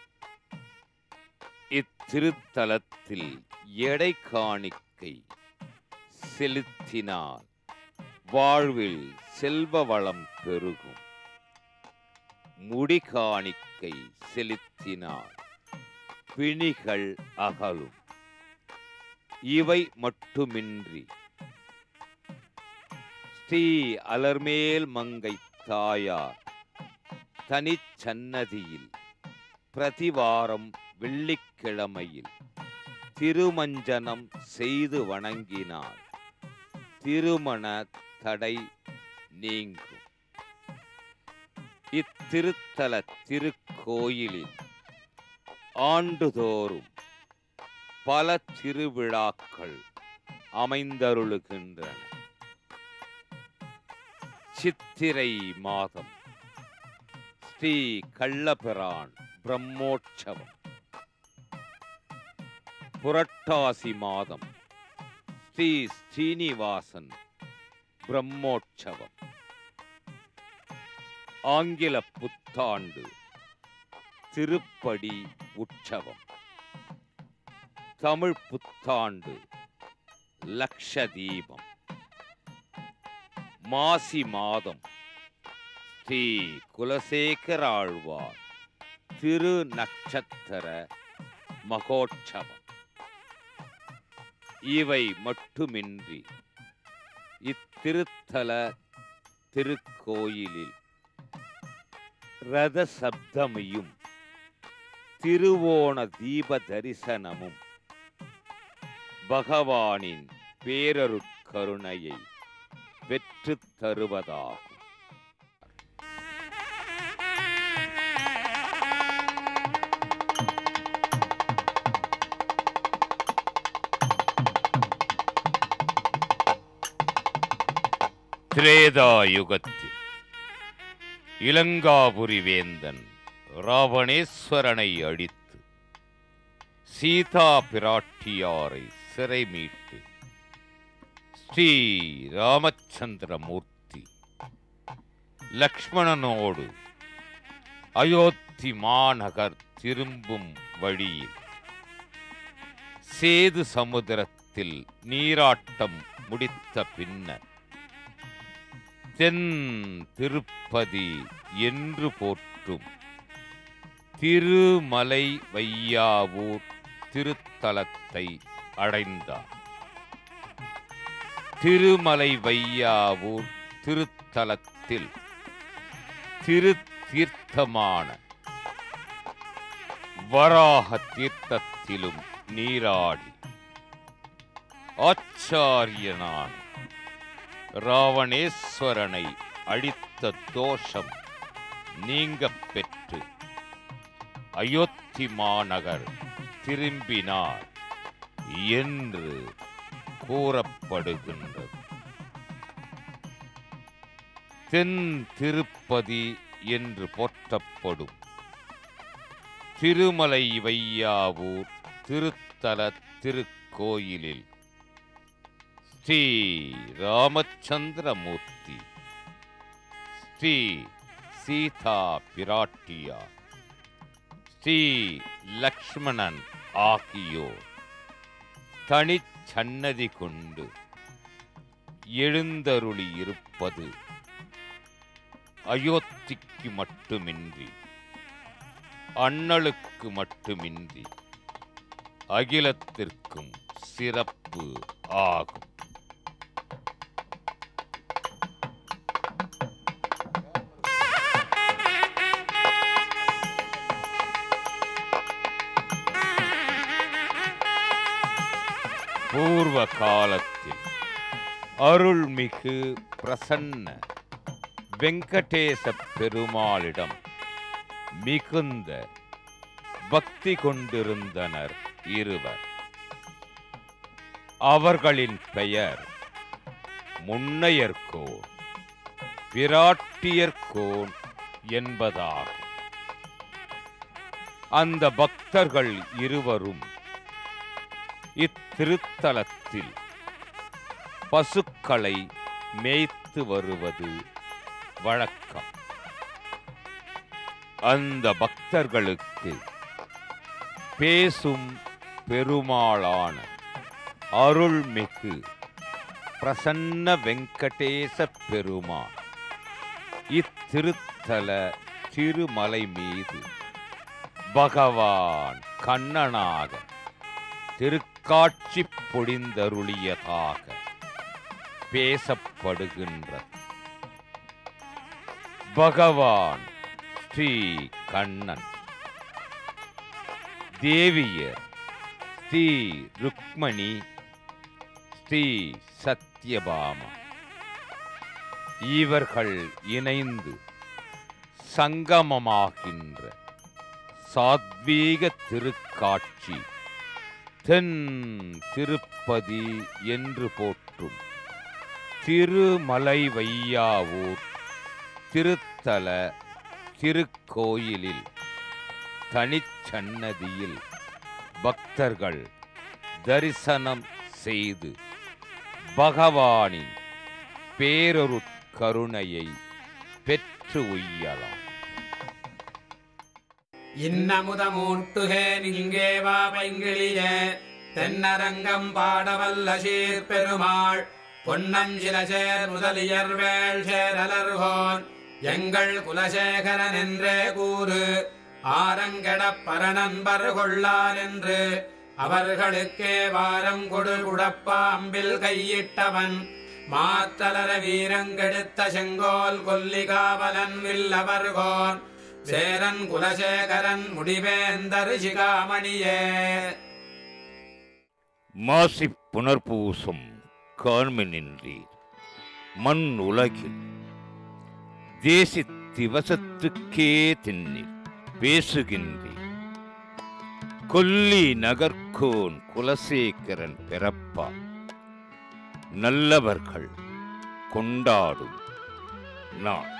இத்திருத்தலத்தில் எடை காணிக்கை செலுத்தினால் வாழ்வில் செல்வ வளம் பெருகும் முடி காணிக்கை செலுத்தினால் பிணிகள் அகலும் இவை மட்டுமின்றி ஸ்ரீ அலர்மேல் மங்கை தாயார் தனிச்சன்னதியில் பிரதிவாரம் வெள்ளிக்கிழமையில் திருமஞ்சனம் செய்து வணங்கினார் திருமண தடை நீங்கும் இத்திருத்தல திருக்கோயிலில் ஆண்டுதோறும் பல திருவிழாக்கள் அமைந்தருளுகின்றன சித்திரை மாதம் ஸ்ரீ கள்ளபிரான் பிரம்மோற்சவம் புரட்டாசி மாதம் ஸ்ரீ ஸ்ரீனிவாசன் பிரம்மோற்சவம் ஆங்கில புத்தாண்டு திருப்படி உற்சவம் தமிழ் புத்தாண்டு லக்ஷதீபம் மாசி மாதம் ஸ்ரீ குலசேகர ஆழ்வார் திரு நட்சத்திர மகோற்சவம் இவை மட்டுமின்றி இத்திருத்தல திருக்கோயிலில் ரத சப்தமியும் திருவோண தீப தரிசனமும் பகவானின் பேரருட்கருணையை பெற்றுத் தருவதாகும் திரேதா யுகத்தில் இலங்காபுரி வேந்தன் ராவணேஸ்வரனை அடித்து சீதா பிராட்டியாரை சிறை மீட்டு ஸ்ரீ ராமச்சந்திரமூர்த்தி லக்ஷ்மணனோடு அயோத்தி மாநகர் திரும்பும் வழியில் சேது சமுத்திரத்தில் நீராட்டம் முடித்த பின்னர் தென் திருப்பதி என்று போற்றும் திருமலை வையாவூர் திருத்தலத்தை அடைந்தார் திருமலை வையாவூர் திருத்தலத்தில் திரு தீர்த்தமான வராக தீர்த்தத்திலும் நீராடி ஆச்சாரியனான ராவணேஸ்வரனை அழித்த தோஷம் நீங்கப் பெற்று அயோத்தி மாநகர் திரும்பினார் என்று கூறப்படுகின்றது தென் திருப்பதி என்று போற்றப்படும் திருமலை வையாவூர் திருத்தல திருக்கோயிலில் ஸ்ரீ ராமச்சந்திரமூர்த்தி ஸ்ரீ சீதா பிராட்டியார் ஸ்ரீ லக்ஷ்மணன் ஆகியோர் தனிச்சன்னதி கொண்டு எழுந்தருளி இருப்பது அயோத்திக்கு மட்டுமின்றி அண்ணலுக்கு மட்டுமின்றி அகிலத்திற்கும் சிறப்பு ஆகும் பூர்வ காலத்தில் அருள்மிகு பிரசன்ன வெங்கடேச பெருமாளிடம் மிகுந்த பக்தி கொண்டிருந்தனர் இருவர் அவர்களின் பெயர் முன்னையர்கோன் விராட்டியர்கோன் என்பதாகும் அந்த பக்தர்கள் இருவரும் இத்திருத்தலத்தில் பசுக்களை மேய்த்து வருவது வழக்கம் அந்த பக்தர்களுக்கு பேசும் பெருமாளான அருள்மிகு பிரசன்ன வெங்கடேச பெருமாள் இத்திருத்தல திருமலை மீது பகவான் கண்ணனாக திருக்காட்சி பொழிந்தருளியதாக பேசப்படுகின்றது பகவான் ஸ்ரீ கண்ணன் தேவியர் ஸ்ரீ ருக்மணி ஸ்ரீ சத்யபாமா இவர்கள் இணைந்து சங்கமமாகின்ற சாத்வீக திருக்காட்சி தென் திருப்பதி என்று போற்றும் திருமலை வையாவூர் திருத்தல திருக்கோயிலில் தனிச்சன்னதியில் பக்தர்கள் தரிசனம் செய்து பகவானின் பேரொருட் கருணையை பெற்று உய்யலாம் இன்னமுதமூட்டுகே நிங்கே வா பைங்கிளிய தென்னரங்கம் பாடவல்ல சீர்பெருமாள் பொன்னஞ்சிலசேர் முதலியர் வேள் சேரலர்கோன் எங்கள் குலசேகரன் என்றே கூறு ஆரங்கெடப் பரநண்பர் கொள்ளான் என்று அவர்களுக்கே வாரம் கொடு குடப்பாம்பில் கையிட்டவன் மாத்தலர வீரங்கெடுத்த செங்கோல் கொல்லிகாவலன் வில்லவர்கோன் சேரன் குலசேகரன் முடிவேந்தர் சிகாமணியே மாசி புனர்பூசம் காண்மினின்றீர் மண் உலகில் தேசி திவசத்துக்கே தின்னில் பேசுகின்றீர் கொல்லி நகர்கோன் குலசேகரன் பிறப்பா நல்லவர்கள் கொண்டாடும் நாள்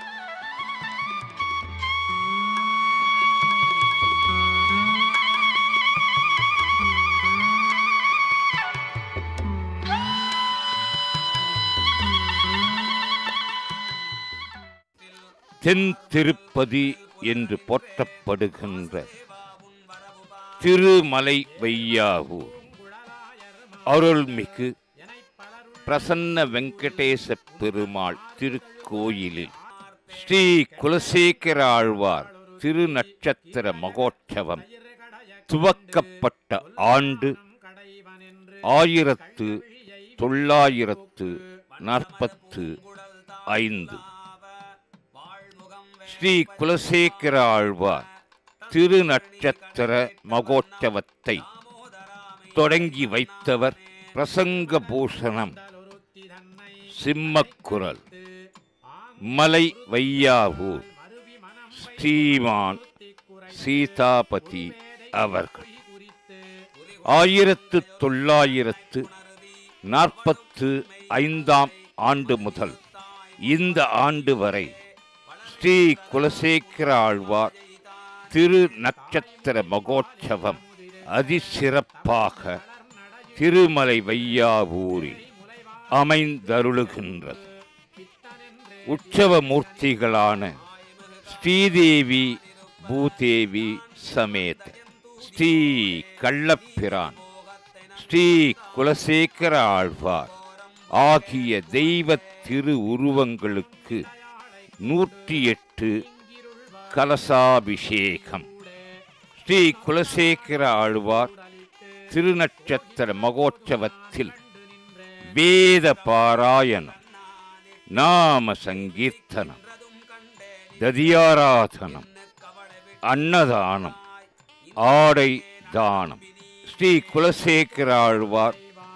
தென் திருப்பதி என்று போற்றப்படுகின்ற திருமலை வையாவூர் அருள்மிகு பிரசன்ன வெங்கடேச பெருமாள் திருக்கோயிலில் ஸ்ரீ குலசேகர ஆழ்வார் திருநட்சத்திர மகோற்சவம் துவக்கப்பட்ட ஆண்டு ஆயிரத்து தொள்ளாயிரத்து நாற்பத்து ஐந்து ஸ்ரீ குலசேகர ஆழ்வார் திருநட்சத்திர மகோற்சவத்தை தொடங்கி வைத்தவர் பிரசங்க பூஷணம் சிம்மக்குரல் மலை வையாவூர் ஸ்ரீமான் சீதாபதி அவர்கள் ஆயிரத்து தொள்ளாயிரத்து நாற்பத்து ஐந்தாம் ஆண்டு முதல் இந்த ஆண்டு வரை ஸ்ரீ குலசேகர ஆழ்வார் திரு நட்சத்திர மகோற்சவம் அதிசிறப்பாக திருமலை வையாவூரில் அமைந்தருளுகின்றது உற்சவ மூர்த்திகளான ஸ்ரீதேவி பூதேவி சமேத ஸ்ரீ கள்ளப்பிரான் ஸ்ரீ குலசேகர ஆழ்வார் ஆகிய தெய்வ திரு உருவங்களுக்கு நூற்றி எட்டு கலசாபிஷேகம் ஸ்ரீ குலசேகர ஆழ்வார் திருநட்சத்திர மகோற்சவத்தில் வேத பாராயணம் நாம சங்கீர்த்தனம் ததியாராதனம் அன்னதானம் ஆடை தானம் ஸ்ரீ குலசேகர ஆழ்வார்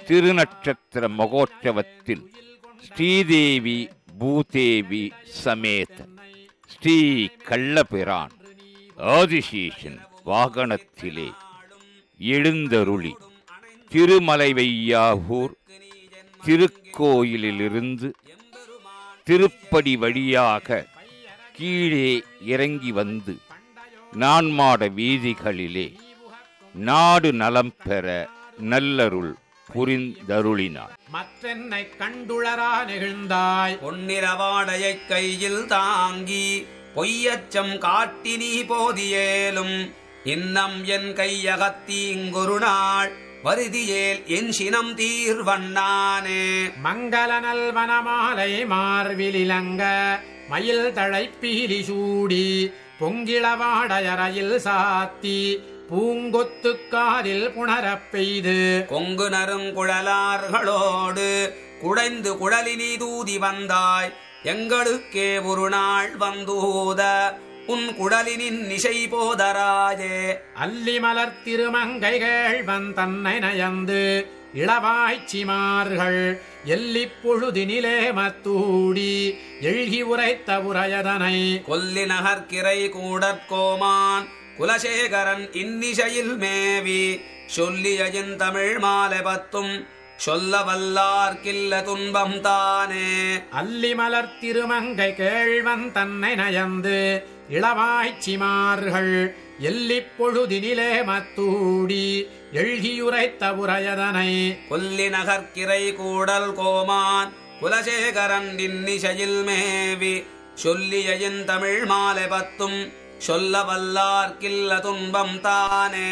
திருநட்சத்திர மகோற்சவத்தில் ஸ்ரீதேவி பூதேவி சமேத ஸ்ரீ கள்ளபிரான் ஆதிசேஷன் வாகனத்திலே எழுந்தருளி திருமலைவையாகூர் திருக்கோயிலிலிருந்து திருப்படி வழியாக கீழே இறங்கி வந்து நான்மாட வீதிகளிலே நாடு நலம் பெற நல்லருள் புரிந்தருளினார் மற்றென்னை கண்டுளரா நெகிழ்ந்தாய் பொன்னிறவாடையைக் கையில் தாங்கி பொய்யச்சம் காட்டி நீ போதியேலும் இன்னம் என் கையகத்தீங்குரு நாள் வருதியேல் என் சினம் தீர்வண்ணானே மங்கள நல்வனமாலை மார்விலிலங்க மயில் தழைப்பீலி சூடி பொங்கிளவாடையறையில் சாத்தி பூங்கொத்துக்காரில் புணரப் பெய்து கொங்கு நறுங்குழலார்களோடு குடைந்து குழலினி தூதி வந்தாய் எங்களுக்கே ஒரு நாள் வந்தூத உன் குழலினின் நிசை போதராஜே அல்லி மலர் திருமங்கைகள் வன் தன்னை நயந்து இளவாய்ச்சிமார்கள் எல்லிப் பொழுதினிலே மத்தூடி எழுகி உரைத்த உரையதனை கொல்லி நகர்கிரை கூடற்கோமான் குலசேகரன் இன்னிசையில் மேவி சொல்லியின் தமிழ் மாலை பத்தும் சொல்ல வல்லார்க்கில்ல துன்பம் தானே அல்லி மலர் திருமங்கை கேழ்வன் தன்னை நயந்து இளவாய்ச்சிமார்கள் எல்லிப் பொழுதினிலே மத்தூடி எழுகியுரைத்த உரையதனை கொல்லி நகர்கிரை கூடல் கோமான் குலசேகரன் இன்னிசையில் மேவி சொல்லியின் தமிழ் மாலை பத்தும் சொல்ல வல்லார்க்கில்ல துன்பம் தானே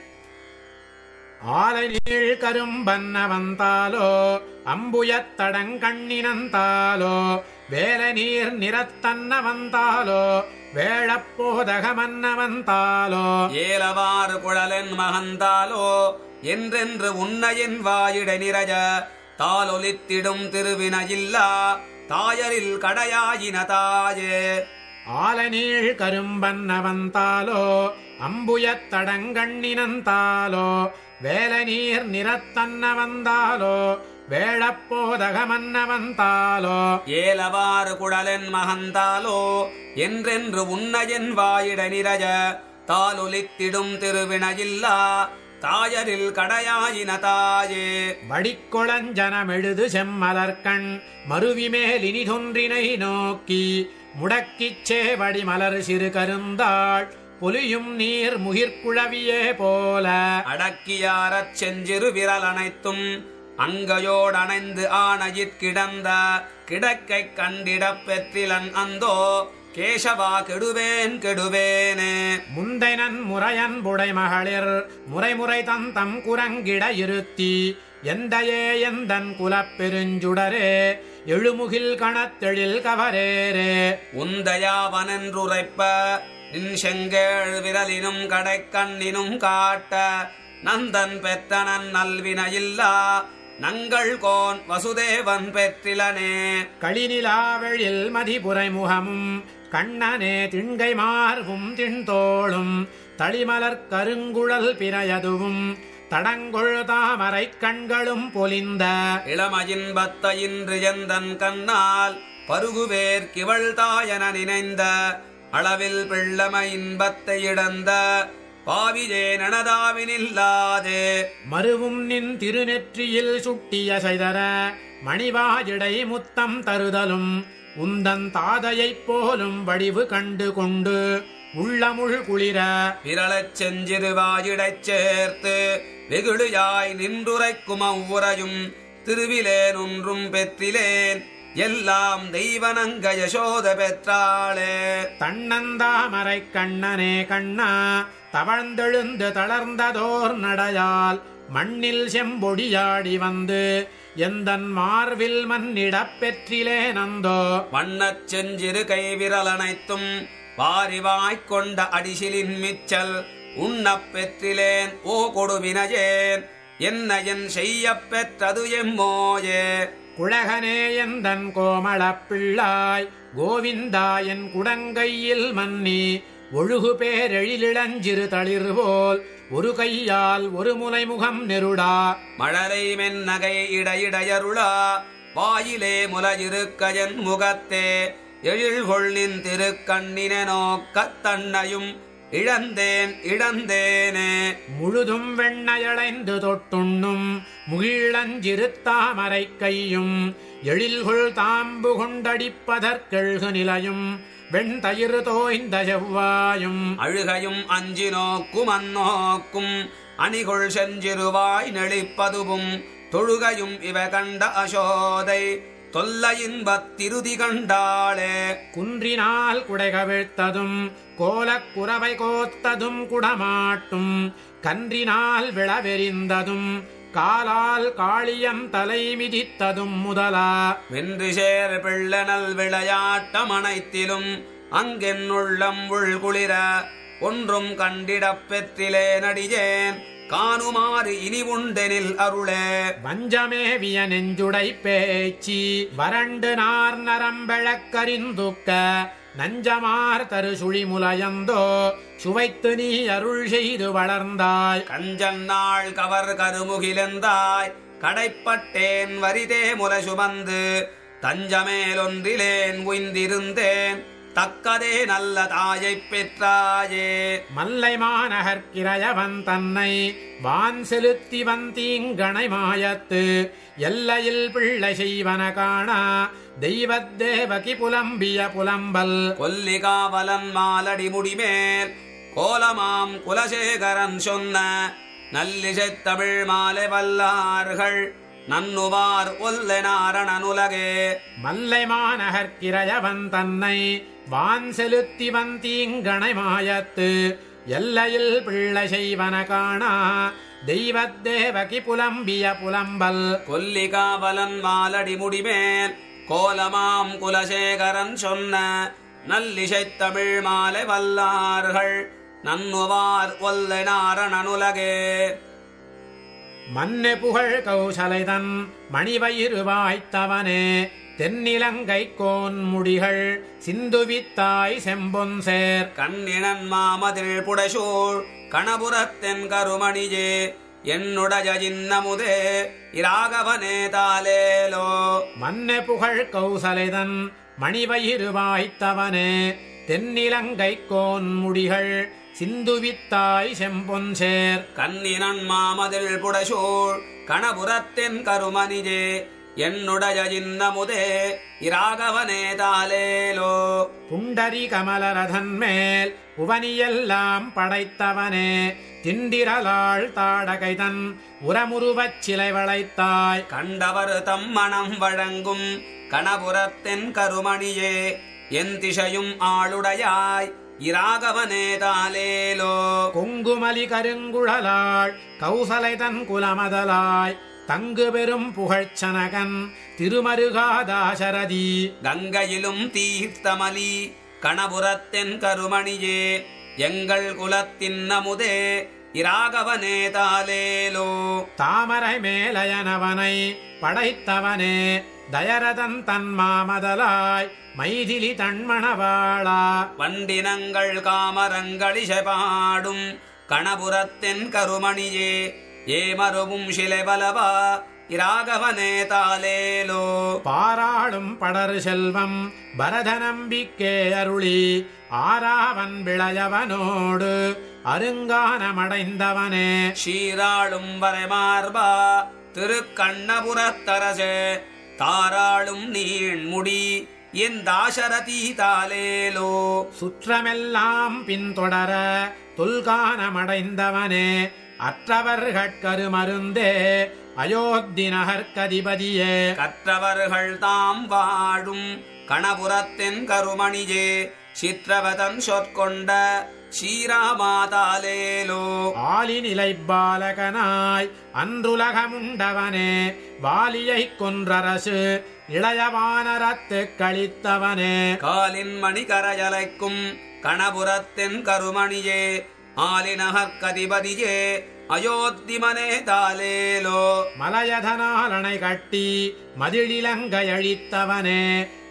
ஆலை நீள் கரும்பன்ன வந்தாலோ அம்புயத் தடங்கண்ணினந்தாலோ வேல நீர் நிறத்தன்ன வந்தாலோ வேழப்போதகமன்ன வந்தாலோ ஏலவாறு குழலன் மகந்தாலோ என்றென்று உன்னையின் வாயிட நிரஜ தாலொலித்திடும் திருவினையில்லா தாயரில் கடையாயின தாயே ஆலநீள் கரும்பன்ன வந்தாலோ அம்புயத் தடங்கண்ணினந்தாலோ வேல நீர் நிறத்தன்ன வந்தாலோ வேழப்போதகமன்ன வந்தாலோ ஏலவாறு குழலன் மகந்தாலோ என்றென்று உன்னையின் வாயிட நிரஜ தாலொலித்திடும் திருவினையில்லா தாயரில் கடையாயின தாயே வடிக்கொளஞ்சனமெழுது செம்மலர்கண் மறுவிமேலினி தொன்றினை நோக்கி முடக்கிச் சேவடி மலர் சிறு கருந்தாள் பொலியும் நீர் முகிர்குழவியே போல அடக்கியாரச் செஞ்சிறு விரல் அனைத்தும் அங்கையோடணைந்து ஆணையிற் கிடந்த கிடக்கைக் கண்டிடப் பெற்றிலன் அந்தோ கேசவா கெடுவேன் கெடுவேனே முந்தைனன் முறையன் புடை மகளிர் முறைமுறை தந்தம் குரங்கிட இருத்தி எந்தையே எந்தன் குலப் பெருஞ்சுடரே எழுமுகில் கணத்தெழில் கவரேரே உந்தயாவனென்றுரைப்ப நின் செங்கேழ் விரலினும் கடைக்கண்ணினும் காட்ட நந்தன் பெத்தனன் நல்வினையில்லா நங்கள் கோன் வசுதேவன் பெற்றிலனே களிநிலாவெழில் மதிபுரை முகமும் கண்ணனே திண்கை மார்பும் திண்தோளும் தளிமலர் கருங்குழல் பிறையதுவும் தடங்கொள் தாமரை கண்களும் பொலிந்த இளமையின் பத்த இன்று எந்தன் கண்ணால் பருகுவேர் கிவள் தாயன நினைந்த அளவில் பிள்ளமை இன்பத்தை இழந்த பாவியே நனதாவினில்லாதே மருவும் நின் திருநெற்றியில் சுட்டிய செய்தர மணிவாஜிடை முத்தம் தருதலும் உந்தன் தாதையைப் போலும் வடிவு கண்டு கொண்டு உள்ளமுள் குளிர விரலச் செஞ்சிறுவாயிடைச் சேர்த்து வெகுளியாய் நின்றுரைக்கும் அவ்வுரையும் திருவிலேன் ஒன்றும் பெற்றிலேன் எல்லாம் தெய்வனங்க யசோத பெற்றாளே தன்னந்தாமரை கண்ணனே கண்ணா தவழ்ந்தெழுந்து தளர்ந்ததோர் நடையால் மண்ணில் செம்பொடியாடி வந்து எந்தன் மார்வில் மன்னிடப் பெற்றிலே நந்தோ வண்ணச் செஞ்சிறு கைவிரல் அனைத்தும் வாரிவாய்க் கொண்ட அடிசிலின் மிச்சல் உண்ணப் பெற்றிலேன் ஓ கொடுவினையேன் என்ன என் செய்யப் பெற்றது எம்மோயே குழகனே எந்தன் கோமளப் பிள்ளாய் கோவிந்தா என் குடங்கையில் மன்னி ஒழுகு பேரெழிலிளஞ்சிறு தளிர் போல் ஒரு கையால் ஒரு முலை முகம் நெருடா மழலை மென்னகை இடையிடையருளா வாயிலே முலையிருக்கயன் முகத்தே எழில்கொள் நின் திருக்கண்ணின நோக்கத் தன்னையும் இழந்தேன் இழந்தேனே முழுதும் வெண்ணையளைந்து தொட்டுண்ணும் முகிழஞ்சிறு தாமரை கையும் எழில்கொள் தாம்பு கொண்டடிப்பதற்கெழ்கு நிலையும் வெண்தயிர் தோய்ந்த செவ்வாயும் அழுகையும் அஞ்சி நோக்கும் அந்நோக்கும் அணிகொள் செஞ்சிருவாய் நெளிப்பதுவும் தொழுகையும் இவ கண்ட அசோதை தொல்லையின்பத் திருதி கண்டாளே குன்றினால் குடை கவிழ்த்ததும் கோலக் குறவை கோத்ததும் குடமாட்டும் கன்றினால் விளவெறிந்ததும் காலால் காளியம் தலை மிதித்ததும் முதலா வென்று சேர் பிள்ளனல் விளையாட்டம் அனைத்திலும் அங்கென்னுள்ளம் உள்குளிர ஒன்றும் கண்டிடப் பெற்றிலே நடிகேன் காணுமாறு இனி உண்டெனில் அருளே வஞ்சமேவிய நெஞ்சுடை பேச்சி வறண்டு நார் நரம்பெழக்கரிந்துக்க நஞ்சமார் தரு சுழிமுலையந்தோ சுவைத்து நீ அருள் செய்து வளர்ந்தாய் கஞ்சன் நாள் கவர் கருமுகிலெந்தாய் கடைப்பட்டேன் வரிதே முலை சுமந்து தஞ்சமேலொன்றிலேன் உய்ந்திருந்தேன் தக்கதே நல்ல தாயைப் பெற்றாயே மல்லை மாநகர்கிரையவன் தன்னை வான் செலுத்தி வந்தீங்கணை மாயத்து எல்லையில் பிள்ளை செய்வன காணா தெய்வத் தேவகி புலம்பிய புலம்பல் கொல்லிகாவலன் மாலடி முடிமேல் கோலமாம் குலசேகரன் சொன்ன நல்லிசைத் தமிழ் மாலை வல்லார்கள் நன்னுவார் ஒல்லெனாரணனுலகே மல்லை மாநகர்கிரையவன் தன்னை வான் செலுத்தி வந்தீங்கணை மாயத்து எல்லையில் பிள்ளை செய்வன காணா தெய்வத் தேவகி புலம்பிய புலம்பல் கொல்லிகாவலன் மாலடி முடிமேல் கோலமாம் குலசேகரன் சொன்ன நல்லிசைத் தமிழ் மாலை வல்லார்கள் நன்னுவார் ஒல்லெனாரணனுலகே மன்னெ புகழ் கௌசலைதன் மணிவயிறு வாய்த்தவனே தென்னிலங்கை கோன் முடிகள் சிந்துவித்தாய் செம்பொன் சேர் கண்ணினன் மாமதில் புடைசூழ் கணபுரத்தென் கருமணியே என்னுடைய சின்னமுதே இராகவனே தாலேலோ மன்னெ புகழ் கௌசலைதன் மணிவயிறு வாய்த்தவனே தென்னிலங்கை கோன் முடிகள் சிந்துவித்தாய் செம்பொன் சேர் கண்ணினன் மாமதில் புடைசூழ் கணபுரத்தென் கருமணியே என்னுடைய சின்னமுதே இராகவனே தாலேலோ புண்டரி கமலரதன் மேல் புவனியெல்லாம் படைத்தவனே திண்டிரலாள் தாடகைதன் உரமுருவச் சிலை வளைத்தாய் கண்டவர் தம் மனம் வழங்கும் கணபுரத்தென் கருமணியே என் திசையும் ஆளுடையாய் இராகவனே தாலேலோ கொங்குமலி கருங்குழலாள் கௌசலைதன் குலமதலாய் தங்கு பெரும் புகழ்ச்சனகன் திருமருகாதாசரதி கங்கையிலும் தீர்த்தமலி கணபுரத்தென் கருமணியே எங்கள் குலத்தின் நமுதே இராகவனே தாலேலோ தாமரை மேலயனவனை படைத்தவனே தயரதன் தன் மாமதலாய் மைதிலி தன்மணவாளா வண்டினங்கள் காமரங்களிசை பாடும் கணபுரத்தென் கருமணியே ஏமருவும் சிலைவலவா இராகவனே தாலேலோ பாராளும் படர் செல்வம் பரதநம்பிக்கே அருளி ஆராவன் விளையவனோடு அருங்கானமடைந்தவனே ஷீராளும் வரைமார்பா திருக்கண்ணபுரத்தரசே தாராளும் நீண்முடி என் தாசரதி தாலேலோ சுற்றமெல்லாம் பின்தொடர தொல்கானமடைந்தவனே அற்றவர்கட்கருமருந்தே அயோத்தி நகர்கதிபதியே கற்றவர்கள் தாம் வாழும் கணபுரத்தின் கருமணியே சித்திரவதன் சொற்கொண்ட ஸ்ரீராமாதாலேலோ ஆலிநிலை பாலகனாய் அன்றுலகமுண்டவனே வாலியைக் கொன்றரசு இளையவானரத்து கழித்தவனே காலின் மணி கரையலைக்கும் கணபுரத்தின் கருமணியே ஆலிநகர் கதிபதியே அயோத்திமனே தாலேலோ மலையதனாலனை கட்டி மதிழிலங்கை அழித்தவனே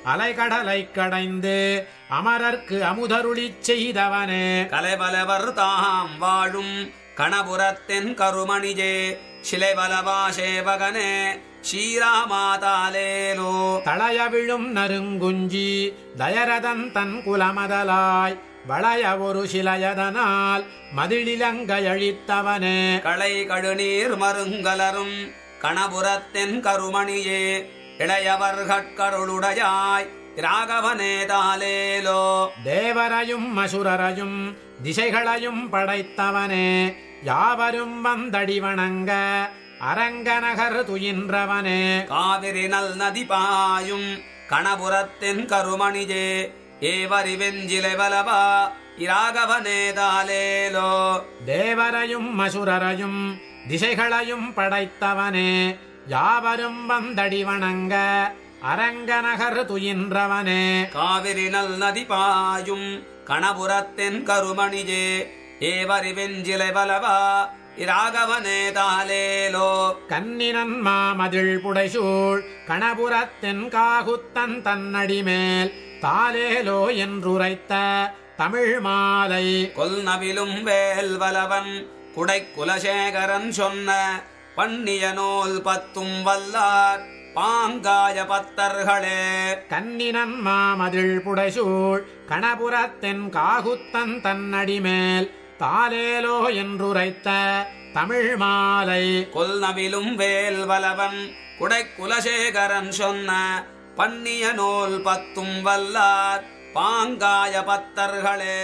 அலைகடலைக் கடைந்து அமரர்க்கு அமுதருளிச் செய்தவனே கலைவலவர் தாம் வாழும் கணபுரத்தின் கருமணிஜே சிலைவலவா சேவகனே ஸ்ரீராமாதாலேலோ தளைய விழும் நறுங்குஞ்சி தயரதன் தன் குலமதலாய் வளைய ஒரு சிலையதனால் மதிழிலங்கையழித்தவனே களை கழுநீர் மருங்கலரும் கணபுரத்தின் கருமணியே இளையவர்கட்கருளுடையாய் ராகவனே தாலேலோ தேவரையும் அசுரரையும் திசைகளையும் படைத்தவனே யாவரும் வந்தடி வணங்க அரங்கநகர் துயின்றவனே காவிரி நல் நதி பாயும் கணபுரத்தின் கருமணிஜே ஏவரி வெஞ்சிலை வலவா இராகவனே தாலேலோ தேவரையும் அசுரரையும் திசைகளையும் படைத்தவனே யாவரும் வந்தடி வணங்க அரங்கநகர் துயின்றவனே காவிரி நல் நதி பாயும் கணபுரத்தின் கருமணிஜே ஏவரி வெஞ்சிலை வலவா இராகவனே தாலேலோ கன்னினன் மாமதிள் புடைசூழ் கணபுரத்தின் காகுத்தன் தன்னடிமேல் தாலேலோ என்றுரைத்த தமிழ் மாலை கொல்நவிலும் வேல் வலவன் குடை குலசேகரன் சொன்ன பண்ணிய நூல் பத்தும் வல்லார் பாங்காய பத்தர்களே கன்னினன் மாமதிள் புடைசூழ் கணபுரத்தின் காகுத்தன் தன்னடிமேல் தாலேலோ என்றுரைத்த தமிழ் மாலை கொல்நவிலும் வேல் வலவன் குடை குலசேகரன் சொன்ன பண்ணிய நூல் பத்தும் வல்லார் பாங்காய பத்தர்களே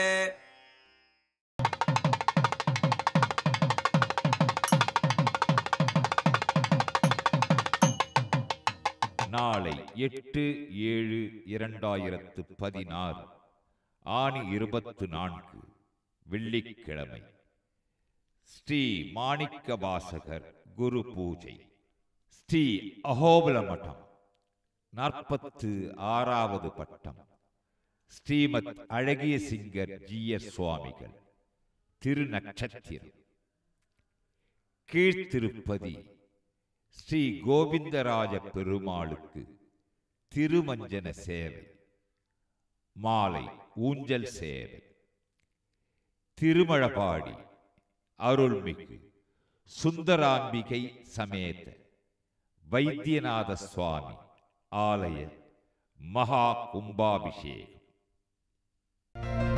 நாளை எட்டு ஏழு இரண்டாயிரத்து பதினாறு ஆணி இருபத்து நான்கு வெள்ளிக்கிழமை ஸ்ரீ மாணிக்க வாசகர் குரு பூஜை ஸ்ரீ அகோபல மடம் நாற்பத்து ஆறாவது பட்டம் ஸ்ரீமத் அழகிய சிங்கர் ஜி எஸ் சுவாமிகள் திருநட்சத்திரம் கீழ்த்திருப்பதி ஸ்ரீ கோவிந்தராஜ பெருமாளுக்கு திருமஞ்சன சேவை மாலை ஊஞ்சல் சேவை திருமழபாடி அருள்மிகு சுந்தராம்பிகை சமேத வைத்தியநாத சுவாமி ஆலய மகா கும்பாபிஷேகம்